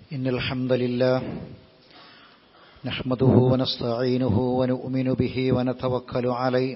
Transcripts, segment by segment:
إن الحمد لله نحمده ونستعينه ونؤمن به ونتوكل عليه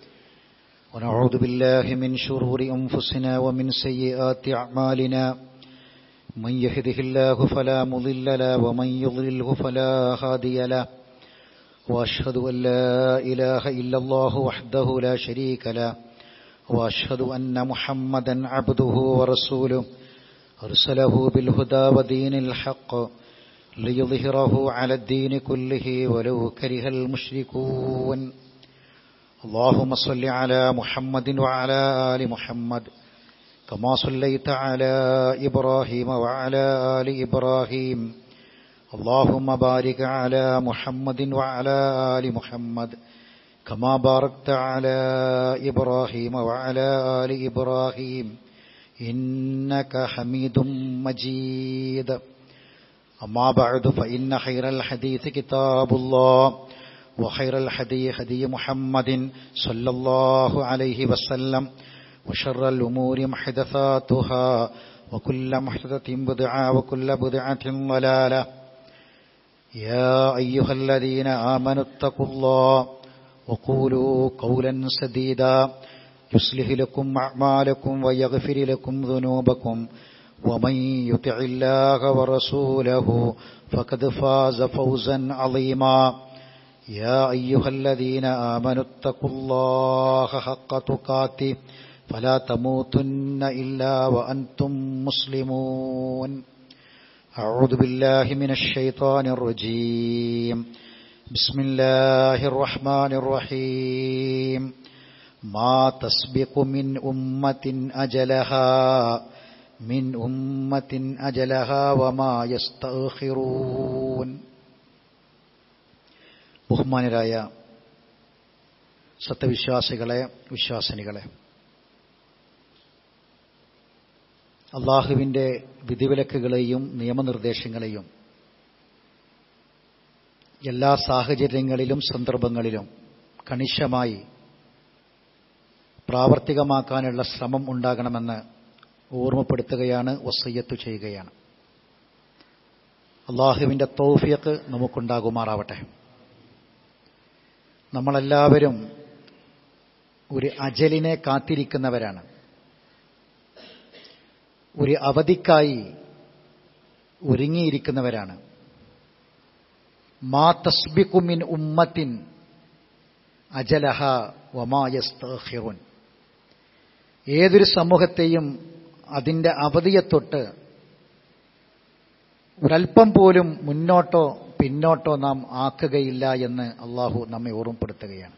ونعوذ بالله من شرور أنفسنا ومن سيئات أعمالنا من يهده الله فلا مضل له ومن يضلله فلا هادي له وأشهد أن لا إله إلا الله وحده لا شريك له وأشهد أن محمدا عبده ورسوله أرسله بالهدى ودين الحق ليظهره على الدين كله ولو كره المشركون اللهم صل على محمد وعلى آل محمد كما صليت على إبراهيم وعلى آل إبراهيم اللهم بارك على محمد وعلى آل محمد كما باركت على إبراهيم وعلى آل إبراهيم إنك حميد مجيد أما بعد فإن خير الحديث كتاب الله وخير الحدي هدي محمد صلى الله عليه وسلم وشر الأمور محدثاتها وكل محدثة بدعة وكل بدعة ضلالة يا أيها الذين آمنوا اتقوا الله وقولوا قولا سديدا يصلح لكم أعمالكم ويغفر لكم ذنوبكم ومن يطع الله ورسوله فقد فاز فوزا عظيما يا أيها الذين آمنوا اتقوا الله حق تقاته فلا تموتن إلا وأنتم مسلمون أعوذ بالله من الشيطان الرجيم بسم الله الرحمن الرحيم ما تسبق من أمة أجلها من أمة أجلها وما يستأخرون ബഹുമാനരായ സത്യവിശ്വാസികളെ വിശ്വാസിനികളെ അള്ളാഹുവിൻ്റെ വിധിവിലക്കുകളെയും നിയമനിർദ്ദേശങ്ങളെയും എല്ലാ സാഹചര്യങ്ങളിലും സന്ദർഭങ്ങളിലും കണിശമായി പ്രാവർത്തികമാക്കാനുള്ള ശ്രമം ഉണ്ടാകണമെന്ന് ഓർമ്മപ്പെടുത്തുകയാണ് വസയ്യത്ത് ചെയ്യുകയാണ് അള്ളാഹുവിൻ്റെ തൗഫിയക്ക് നമുക്കുണ്ടാകുമാറാവട്ടെ നമ്മളെല്ലാവരും ഒരു അജലിനെ കാത്തിരിക്കുന്നവരാണ് ഒരു അവധിക്കായി ഒരുങ്ങിയിരിക്കുന്നവരാണ് മാ തസ്ബിക്കുമിൻ ഉമ്മത്തിൻ അജലഹ വമായസ്തഹിറുൻ ഏതൊരു സമൂഹത്തെയും അതിൻ്റെ അവധിയെ തൊട്ട് ഒരൽപ്പം പോലും മുന്നോട്ടോ പിന്നോട്ടോ നാം ആക്കുകയില്ല എന്ന് അള്ളാഹു നമ്മെ ഓർമ്മപ്പെടുത്തുകയാണ്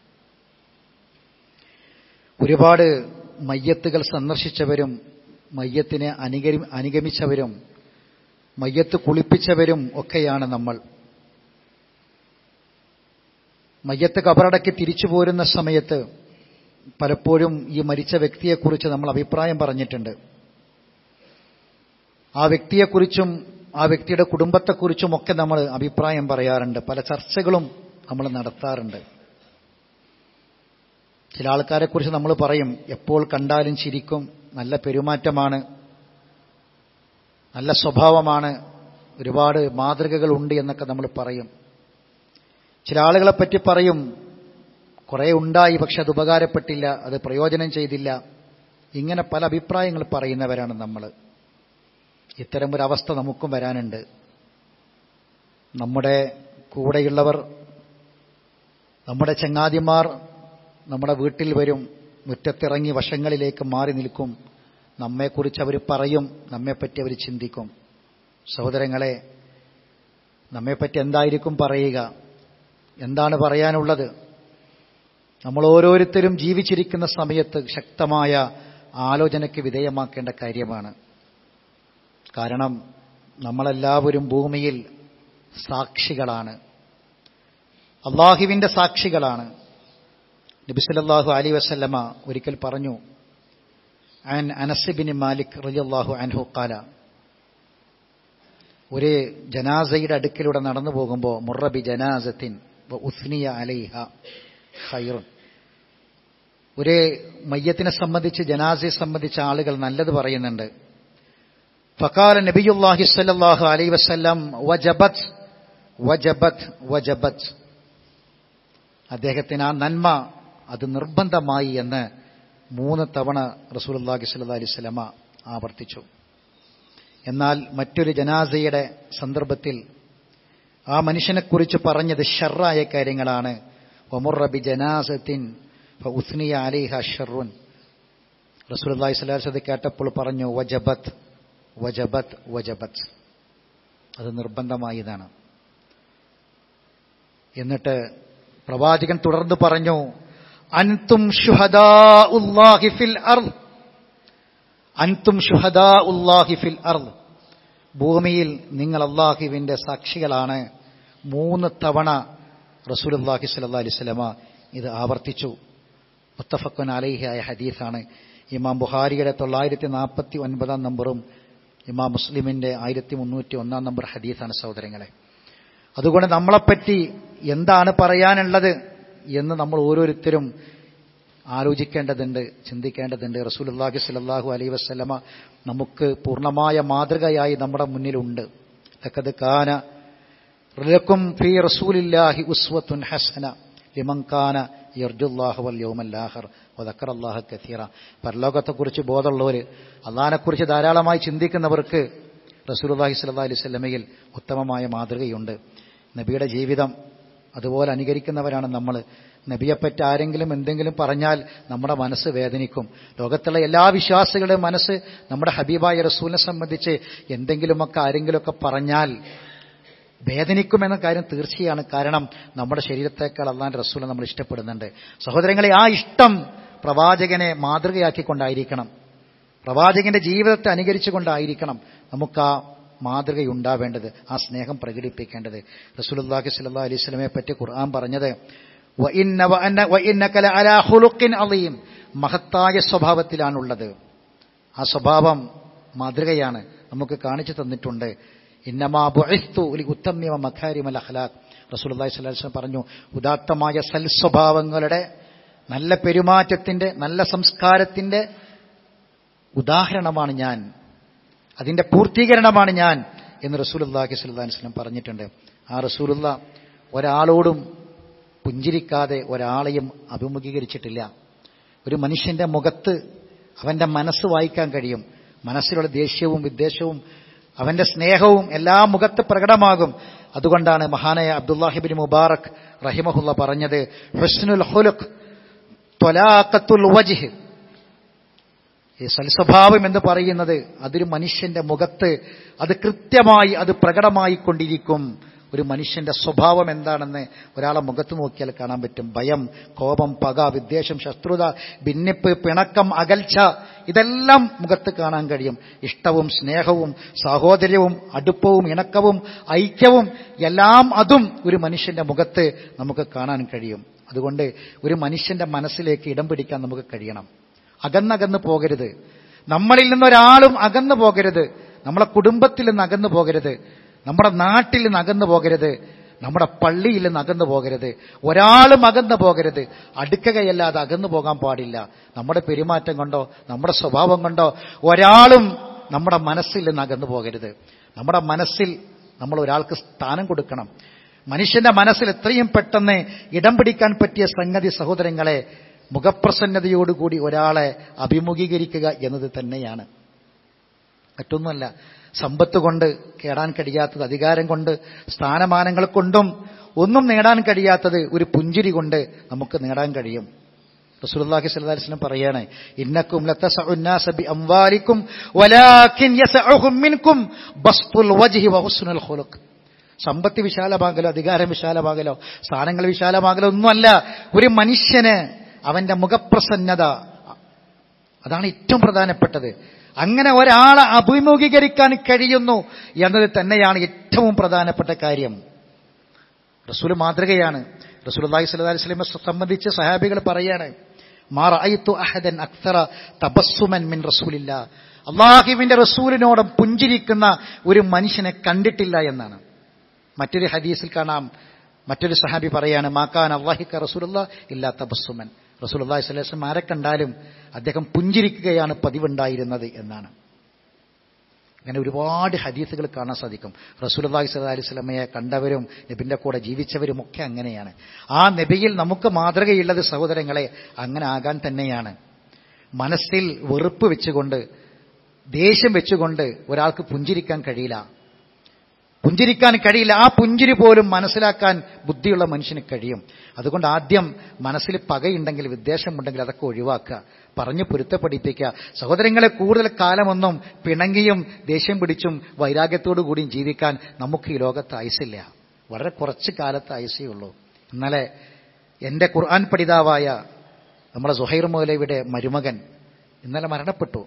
ഒരുപാട് മയ്യത്തുകൾ സന്ദർശിച്ചവരും മയ്യത്തിനെ അനുകരി അനുഗമിച്ചവരും മയ്യത്ത് കുളിപ്പിച്ചവരും ഒക്കെയാണ് നമ്മൾ മയ്യത്ത് കബറടക്കി തിരിച്ചു പോരുന്ന സമയത്ത് പലപ്പോഴും ഈ മരിച്ച വ്യക്തിയെക്കുറിച്ച് നമ്മൾ അഭിപ്രായം പറഞ്ഞിട്ടുണ്ട് ആ വ്യക്തിയെക്കുറിച്ചും ആ വ്യക്തിയുടെ കുടുംബത്തെക്കുറിച്ചും ഒക്കെ നമ്മൾ അഭിപ്രായം പറയാറുണ്ട് പല ചർച്ചകളും നമ്മൾ നടത്താറുണ്ട് ചില ആൾക്കാരെക്കുറിച്ച് നമ്മൾ പറയും എപ്പോൾ കണ്ടാലും ചിരിക്കും നല്ല പെരുമാറ്റമാണ് നല്ല സ്വഭാവമാണ് ഒരുപാട് മാതൃകകളുണ്ട് എന്നൊക്കെ നമ്മൾ പറയും ചില ആളുകളെ പറ്റി പറയും കുറേ ഉണ്ടായി പക്ഷെ അത് ഉപകാരപ്പെട്ടില്ല അത് പ്രയോജനം ചെയ്തില്ല ഇങ്ങനെ പല അഭിപ്രായങ്ങൾ പറയുന്നവരാണ് നമ്മൾ ഇത്തരം ഒരു അവസ്ഥ നമുക്കും വരാനുണ്ട് നമ്മുടെ കൂടെയുള്ളവർ നമ്മുടെ ചങ്ങാതിമാർ നമ്മുടെ വീട്ടിൽ വരും മുറ്റത്തിറങ്ങി വശങ്ങളിലേക്ക് മാറി നിൽക്കും നമ്മെക്കുറിച്ച് അവർ പറയും നമ്മെപ്പറ്റി അവർ ചിന്തിക്കും സഹോദരങ്ങളെ നമ്മെപ്പറ്റി എന്തായിരിക്കും പറയുക എന്താണ് പറയാനുള്ളത് നമ്മൾ ഓരോരുത്തരും ജീവിച്ചിരിക്കുന്ന സമയത്ത് ശക്തമായ ആലോചനയ്ക്ക് വിധേയമാക്കേണ്ട കാര്യമാണ് കാരണം നമ്മളെല്ലാവരും ഭൂമിയിൽ സാക്ഷികളാണ് അള്ളാഹുവിൻ്റെ സാക്ഷികളാണ് നബിസലല്ലാഹു അലി വസല്ലമ ഒരിക്കൽ പറഞ്ഞു ആൻ അനസിബിൻ മാലിക് റലിയല്ലാഹു അൻഹു കാല ഒരു ജനാസയുടെ അടുക്കിലൂടെ നടന്നു പോകുമ്പോൾ മുറബി ജനാസത്തിൻ ഉസ്നിയ അലൈഹ ഖൈറുൻ ഒരു മയ്യത്തിനെ സംബന്ധിച്ച് ജനാസയെ സംബന്ധിച്ച ആളുകൾ നല്ലത് പറയുന്നുണ്ട് فقال نبي الله صلى الله عليه وسلم وجبت വജബത് വജബത് അദ്ദേഹത്തിന് ആ നന്മ അത് നിർബന്ധമായി എന്ന് മൂന്ന് തവണ റസൂലുള്ളാഹി സ്വല്ലല്ലാഹി അലൈഹി വസല്ലമ ആവർത്തിച്ചു എന്നാൽ മറ്റൊരു ജനാസയുടെ സന്ദർഭത്തിൽ ആ മനുഷ്യനെക്കുറിച്ച് പറഞ്ഞത് ഷർറായ കാര്യങ്ങളാണ് ഒമുറബി ജനാസത്തിൻ ഉസ്നിയ അലിഹ ഷറുൻ റസൂലുള്ളാഹി സ്വല്ലല്ലാഹി അലൈഹി വസല്ലം കേട്ടപ്പോൾ പറഞ്ഞു വജബത് വജബത് വജബത് അത് നിർബന്ധമായതാണ് എന്നിട്ട് പ്രവാചകൻ തുടർന്ന് പറഞ്ഞു അൻതും ഷുഹദാ ഉല്ലാഹി ഫിൽ അർദ് അൻതും ഷുഹദാ ഉല്ലാഹി ഫിൽ അർദ് ഭൂമിയിൽ നിങ്ങൾ അള്ളാഹുവിന്റെ സാക്ഷികളാണ് മൂന്ന് തവണ റസൂലുല്ലാഹി സ്വല്ലല്ലാഹി അലൈഹി വസല്ലമ ഇത് ആവർത്തിച്ചു മുത്തഫക്കുൻ അലൈഹിയായ ഹദീസാണ് ഇമാം ബുഹാരിയുടെ തൊള്ളായിരത്തി നാൽപ്പത്തി ഒൻപതാം നമ്പറും ഇമാം മുസ്ലിമിന്റെ ആയിരത്തി മുന്നൂറ്റി ഒന്നാം നമ്പർ ഹദീസാണ് സഹോദരങ്ങളെ അതുകൊണ്ട് നമ്മളെപ്പറ്റി എന്താണ് പറയാനുള്ളത് എന്ന് നമ്മൾ ഓരോരുത്തരും ആലോചിക്കേണ്ടതുണ്ട് ചിന്തിക്കേണ്ടതുണ്ട് റസൂലുള്ളാഹി സ്വല്ലല്ലാഹു അലൈഹി വസല്ലമ നമുക്ക് പൂർണ്ണമായ മാതൃകയായി നമ്മുടെ മുന്നിലുണ്ട് ലഖദ് കാന ലക്കും ഫീ റസൂലില്ലാഹി ഉസ്വത്തുൻ ഹസന ലിമൻ കാന യർജുല്ലാഹു വൽ യൗമൽ ആഖിർ വദക്കറല്ലാഹ കസീറ പരലോകത്തെക്കുറിച്ച് ബോധമുള്ളവർ അള്ളാഹിനെക്കുറിച്ച് ധാരാളമായി ചിന്തിക്കുന്നവർക്ക് റസൂലുള്ളാഹി സ്വല്ലല്ലാഹി അലൈഹി വസല്ലമയിൽ ഉത്തമമായ മാതൃകയുണ്ട് നബിയുടെ ജീവിതം അതുപോലെ അനുകരിക്കുന്നവരാണ് നമ്മൾ നബിയെപ്പറ്റി ആരെങ്കിലും എന്തെങ്കിലും പറഞ്ഞാൽ നമ്മുടെ മനസ്സ് വേദനിക്കും ലോകത്തുള്ള എല്ലാ വിശ്വാസികളുടെയും മനസ്സ് നമ്മുടെ ഹബീബായ റസൂലിനെ സംബന്ധിച്ച് എന്തെങ്കിലുമൊക്കെ ആരെങ്കിലുമൊക്കെ പറഞ്ഞാൽ വേദനിക്കുമെന്ന കാര്യം തീർച്ചയാണ് കാരണം നമ്മുടെ ശരീരത്തേക്കാൾ അള്ളാൻ റസൂലിനെ നമ്മൾ ഇഷ്ടപ്പെടുന്നുണ്ട് സഹോദരങ്ങളെ ആ ഇഷ്ടം പ്രവാചകനെ മാതൃകയാക്കിക്കൊണ്ടായിരിക്കണം പ്രവാചകന്റെ ജീവിതത്തെ അനുകരിച്ചുകൊണ്ടായിരിക്കണം നമുക്ക് ആ മാതൃകയുണ്ടാവേണ്ടത് ആ സ്നേഹം പ്രകടിപ്പിക്കേണ്ടത് റസൂലുള്ളാഹി സ്വല്ലല്ലാഹു അലൈഹി വസല്ലമയെ പറ്റി ഖുർആൻ പറഞ്ഞത് വഇന്ന വഅന്ന വഇന്നക ലഅലാ ഖുലുഖിൻ അളീം മഹത്തായ സ്വഭാവത്തിലാണുള്ളത് ആ സ്വഭാവം മാതൃകയാണ് നമുക്ക് കാണിച്ചു തന്നിട്ടുണ്ട് ഇന്നമാ ബുഇസ്തു ലി ഉത്തമ്മിമ മഖാരിമൽ അഖ്ലാഖ് റസൂലുള്ളാഹി സ്വല്ലല്ലാഹു അലൈഹി വസല്ലം പറഞ്ഞു ഉദാത്തമായ സൽസ്വഭാവങ്ങളുടെ നല്ല പെരുമാറ്റത്തിന്റെ നല്ല സംസ്കാരത്തിന്റെ ഉദാഹരണമാണ് ഞാൻ അതിന്റെ പൂർത്തീകരണമാണ് ഞാൻ എന്ന് റസൂലുള്ളാഹി സ്വല്ലല്ലാഹു അലൈഹി വസല്ലം പറഞ്ഞിട്ടുണ്ട് ആ റസൂലുള്ള ഒരാളോടും പുഞ്ചിരിക്കാതെ ഒരാളെയും അഭിമുഖീകരിച്ചിട്ടില്ല ഒരു മനുഷ്യന്റെ മുഖത്ത് അവന്റെ മനസ്സ് വായിക്കാൻ കഴിയും മനസ്സിലുള്ള ദേഷ്യവും വിദ്വേഷവും അവന്റെ സ്നേഹവും എല്ലാ മുഖത്ത് പ്രകടമാകും അതുകൊണ്ടാണ് മഹാനായ അബ്ദുല്ലാഹിബിൻ മുബാറക് റഹിമഹുല്ല പറഞ്ഞത് ഹുസ്നുൽ ഹുലുഖ് ത്വലാഖത്തുൽ വജ്ഹ് ഈ സൽസ്വഭാവം എന്ന് പറയുന്നത് അതൊരു മനുഷ്യന്റെ മുഖത്ത് അത് കൃത്യമായി അത് പ്രകടമായി കൊണ്ടിരിക്കും ഒരു മനുഷ്യന്റെ സ്വഭാവം എന്താണെന്ന് ഒരാളെ മുഖത്ത് നോക്കിയാൽ കാണാൻ പറ്റും ഭയം കോപം പക വിദ്വേഷം ശത്രുത ഭിന്നിപ്പ് പിണക്കം അകൽച്ച ഇതെല്ലാം മുഖത്ത് കാണാൻ കഴിയും ഇഷ്ടവും സ്നേഹവും സാഹോദര്യവും അടുപ്പവും ഇണക്കവും ഐക്യവും എല്ലാം അതും ഒരു മനുഷ്യന്റെ മുഖത്ത് നമുക്ക് കാണാൻ കഴിയും അതുകൊണ്ട് ഒരു മനുഷ്യന്റെ മനസ്സിലേക്ക് ഇടം പിടിക്കാൻ നമുക്ക് കഴിയണം അകന്നകന്ന് പോകരുത് നമ്മളിൽ നിന്നൊരാളും അകന്നു പോകരുത് നമ്മളെ കുടുംബത്തിൽ നിന്ന് അകന്നു പോകരുത് നമ്മുടെ നാട്ടിൽ നിന്ന് അകന്നു പോകരുത് നമ്മുടെ പള്ളിയിൽ നിന്ന് അകന്നു പോകരുത് ഒരാളും അകന്നു പോകരുത് അടുക്കുകയല്ലാതെ അകന്നു പോകാൻ പാടില്ല നമ്മുടെ പെരുമാറ്റം കൊണ്ടോ നമ്മുടെ സ്വഭാവം കൊണ്ടോ ഒരാളും നമ്മുടെ മനസ്സിൽ നിന്ന് അകന്നു പോകരുത് നമ്മുടെ മനസ്സിൽ നമ്മൾ ഒരാൾക്ക് സ്ഥാനം കൊടുക്കണം മനുഷ്യന്റെ മനസ്സിൽ എത്രയും പെട്ടെന്ന് ഇടം പിടിക്കാൻ പറ്റിയ സംഗതി സഹോദരങ്ങളെ മുഖപ്രസന്നതയോടുകൂടി ഒരാളെ അഭിമുഖീകരിക്കുക എന്നത് തന്നെയാണ് മറ്റൊന്നുമല്ല സമ്പത്ത് കൊണ്ട് കേടാൻ കഴിയാത്തത് അധികാരം കൊണ്ട് സ്ഥാനമാനങ്ങൾ കൊണ്ടും ഒന്നും നേടാൻ കഴിയാത്തത് ഒരു പുഞ്ചിരി കൊണ്ട് നമുക്ക് നേടാൻ കഴിയും റസൂലുള്ളാഹി സ്വല്ലല്ലാഹി അലൈഹി വസല്ലം പറയാണ് ഇന്നക്കും ലതസഉന്നാസ ബി അംവാലിക്കും വലാകിൻ യസഉഹും മിൻകും ബസ്തുൽ വജ്ഹി വഹുസ്നുൽ ഖുലുഖ് സമ്പത്ത് വിശാലമാകലോ അധികാരം വിശാലമാകലോ സ്ഥാനങ്ങൾ വിശാലമാകലോ ഒന്നുമല്ല ഒരു മനുഷ്യന് അവന്റെ മുഖപ്രസന്നത അതാണ് ഏറ്റവും പ്രധാനപ്പെട്ടത് അങ്ങനെ ഒരാളെ അഭിമുഖീകരിക്കാൻ കഴിയുന്നു എന്നത് തന്നെയാണ് ഏറ്റവും പ്രധാനപ്പെട്ട കാര്യം റസൂൽ മാതൃകയാണ് റസൂൽ അള്ളാഹി സ്വല്ലല്ലാഹി അലൈഹി വസല്ലമയെ സംബന്ധിച്ച് സഹാബികൾ പറയാണ് മാറഅയ്തു അഹദൻ അക്തറ തബസ്സുമൻ മിൻ റസൂലില്ല അള്ളാഹുവിന്റെ റസൂലിനോടും പുഞ്ചിരിക്കുന്ന ഒരു മനുഷ്യനെ കണ്ടിട്ടില്ല എന്നാണ് മറ്റൊരു ഹദീസിൽ കാണാം മറ്റൊരു സഹാബി പറയാണ് മാക്കാൻ അള്ളാഹിക്ക റസൂലുള്ള ഇല്ലാ തബസ്സുമൻ റസൂൽ അള്ളാഹി സ്വലം ആരെ കണ്ടാലും അദ്ദേഹം പുഞ്ചിരിക്കുകയാണ് പതിവുണ്ടായിരുന്നത് എന്നാണ് അങ്ങനെ ഒരുപാട് ഹദീസുകൾ കാണാൻ സാധിക്കും റസൂലുള്ളാഹി സ്വല്ലല്ലാഹി അലൈഹി വസല്ലമയെ കണ്ടവരും നബിന്റെ കൂടെ ജീവിച്ചവരും ഒക്കെ അങ്ങനെയാണ് ആ നബിയിൽ നമുക്ക് മാതൃകയുള്ളത് സഹോദരങ്ങളെ അങ്ങനെ ആകാൻ തന്നെയാണ് മനസ്സിൽ വെറുപ്പ് വെച്ചുകൊണ്ട് ദേഷ്യം വെച്ചുകൊണ്ട് ഒരാൾക്ക് പുഞ്ചിരിക്കാൻ കഴിയില്ല പുഞ്ചിരിക്കാൻ കഴിയില്ല ആ പുഞ്ചിരി പോലും മനസ്സിലാക്കാൻ ബുദ്ധിയുള്ള മനുഷ്യന് കഴിയും അതുകൊണ്ട് ആദ്യം മനസ്സിൽ പകയുണ്ടെങ്കിൽ വിദ്വേഷമുണ്ടെങ്കിൽ അതൊക്കെ ഒഴിവാക്കുക പറഞ്ഞു പൊരുത്തപ്പെടിപ്പിക്കുക സഹോദരങ്ങളെ കൂടുതൽ കാലമൊന്നും പിണങ്ങിയും ദേഷ്യം പിടിച്ചും വൈരാഗ്യത്തോടു കൂടിയും ജീവിക്കാൻ നമുക്ക് ഈ ലോകത്ത് ആയുസില്ല വളരെ കുറച്ച് കാലത്ത് ആയുസേ ഉള്ളൂ ഇന്നലെ എൻ്റെ ഖുർആൻ പഠിതാവായ നമ്മുടെ സുഹൈർ മൗലവിയുടെ മരുമകൻ ഇന്നലെ മരണപ്പെട്ടു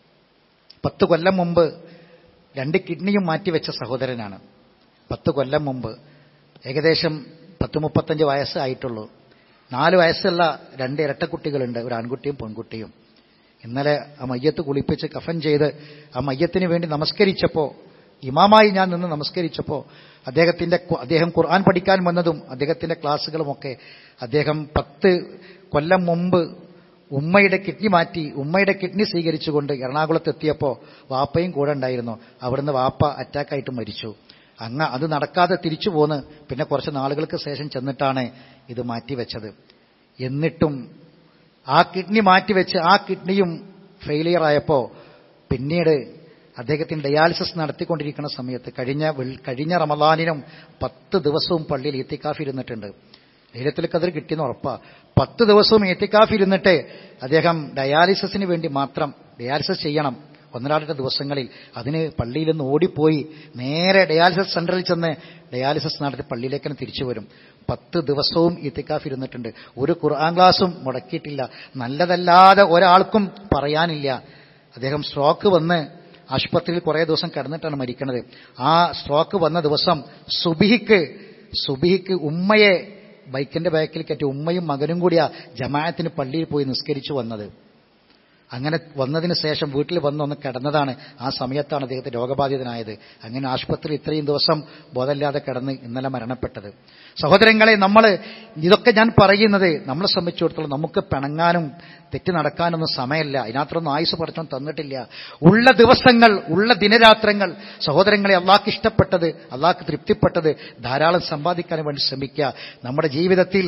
പത്ത് കൊല്ലം മുമ്പ് രണ്ട് കിഡ്നിയും മാറ്റിവെച്ച സഹോദരനാണ് പത്ത് കൊല്ലം മുമ്പ് ഏകദേശം പത്ത് മുപ്പത്തഞ്ച് വയസ്സായിട്ടുള്ളൂ നാല് വയസ്സുള്ള രണ്ട് ഇരട്ടക്കുട്ടികളുണ്ട് ഒരു ആൺകുട്ടിയും പെൺകുട്ടിയും ഇന്നലെ ആ മയ്യത്ത് കുളിപ്പിച്ച് കഫൻ ചെയ്ത് ആ മയ്യത്തിന് വേണ്ടി നമസ്കരിച്ചപ്പോൾ ഇമാമായി ഞാൻ നിന്ന് നമസ്കരിച്ചപ്പോൾ അദ്ദേഹത്തിന്റെ അദ്ദേഹം ഖുർആൻ പഠിക്കാൻ വന്നതും അദ്ദേഹത്തിന്റെ ക്ലാസ്സുകളുമൊക്കെ അദ്ദേഹം പത്ത് കൊല്ലം മുമ്പ് ഉമ്മയുടെ കിഡ്നി മാറ്റി ഉമ്മയുടെ കിഡ്നി സ്വീകരിച്ചുകൊണ്ട് എറണാകുളത്ത് എത്തിയപ്പോൾ വാപ്പയും കൂടെ ഉണ്ടായിരുന്നു അവിടുന്ന് വാപ്പ അറ്റാക്കായിട്ട് മരിച്ചു അങ്ങ് അത് നടക്കാതെ തിരിച്ചു പോന്ന് പിന്നെ കുറച്ച് നാളുകൾക്ക് ശേഷം ചെന്നിട്ടാണ് ഇത് മാറ്റിവെച്ചത് എന്നിട്ടും ആ കിഡ്നി മാറ്റിവെച്ച് ആ കിഡ്നിയും ഫെയിലിയർ ആയപ്പോൾ പിന്നീട് അദ്ദേഹത്തിന് ഡയാലിസിസ് നടത്തിക്കൊണ്ടിരിക്കുന്ന സമയത്ത് കഴിഞ്ഞ കഴിഞ്ഞ റമദാനിനും പത്ത് ദിവസവും പള്ളിയിൽ ഈത്തിക്കാഫ് ഇരുന്നിട്ടുണ്ട് ലൈലത്തിൽ കതിർ കിട്ടിയെന്ന് ഉറപ്പാ പത്ത് ദിവസവും ഏത്തിക്കാഫ് ഇരുന്നിട്ട് അദ്ദേഹം ഡയാലിസിസിന് വേണ്ടി മാത്രം ഡയാലിസിസ് ചെയ്യണം ഒന്നരാടത്തെ ദിവസങ്ങളിൽ അതിന് പള്ളിയിൽ നിന്ന് ഓടിപ്പോയി നേരെ ഡയാലിസിസ് സെന്ററിൽ ചെന്ന് ഡയാലിസിസ് നടത്തി പള്ളിയിലേക്ക് തന്നെ തിരിച്ചു വരും പത്ത് ദിവസവും ഇത്തിക്കാഫ് ഇരുന്നിട്ടുണ്ട് ഒരു ഖുർആൻ ക്ലാസും മുടക്കിയിട്ടില്ല നല്ലതല്ലാതെ ഒരാൾക്കും പറയാനില്ല അദ്ദേഹം സ്ട്രോക്ക് വന്ന് ആശുപത്രിയിൽ കുറേ ദിവസം കിടന്നിട്ടാണ് മരിക്കുന്നത് ആ സ്ട്രോക്ക് വന്ന ദിവസം സുബിഹിക്ക് സുബിഹിക്ക് ഉമ്മയെ ബൈക്കിന്റെ ബാക്കിൽ കയറ്റി ഉമ്മയും മകനും കൂടിയാ ജമാഅത്തിന് പള്ളിയിൽ പോയി നിസ്കരിച്ചു വന്നത് അങ്ങനെ വന്നതിന് ശേഷം വീട്ടിൽ വന്നൊന്ന് കിടന്നതാണ് ആ സമയത്താണ് അദ്ദേഹത്തെ രോഗബാധിതനായത് അങ്ങനെ ആശുപത്രിയിൽ ഇത്രയും ദിവസം ബോധമില്ലാതെ കിടന്ന് ഇന്നലെ മരണപ്പെട്ടത് സഹോദരങ്ങളെ നമ്മൾ ഇതൊക്കെ ഞാൻ പറയുന്നത് നമ്മളെ സംബന്ധിച്ചിടത്തോളം നമുക്ക് പിണങ്ങാനും തെറ്റ് നടക്കാനൊന്നും സമയമില്ല അതിനകത്തൊന്നും ആയുസ് പഠിച്ചോ തന്നിട്ടില്ല ഉള്ള ദിവസങ്ങൾ ഉള്ള ദിനരാത്രങ്ങൾ സഹോദരങ്ങളെ അള്ളാഹ്ക്ക് ഇഷ്ടപ്പെട്ടത് അള്ളാഹ്ക്ക് തൃപ്തിപ്പെട്ടത് ധാരാളം സമ്പാദിക്കാൻ വേണ്ടി ശ്രമിക്കുക നമ്മുടെ ജീവിതത്തിൽ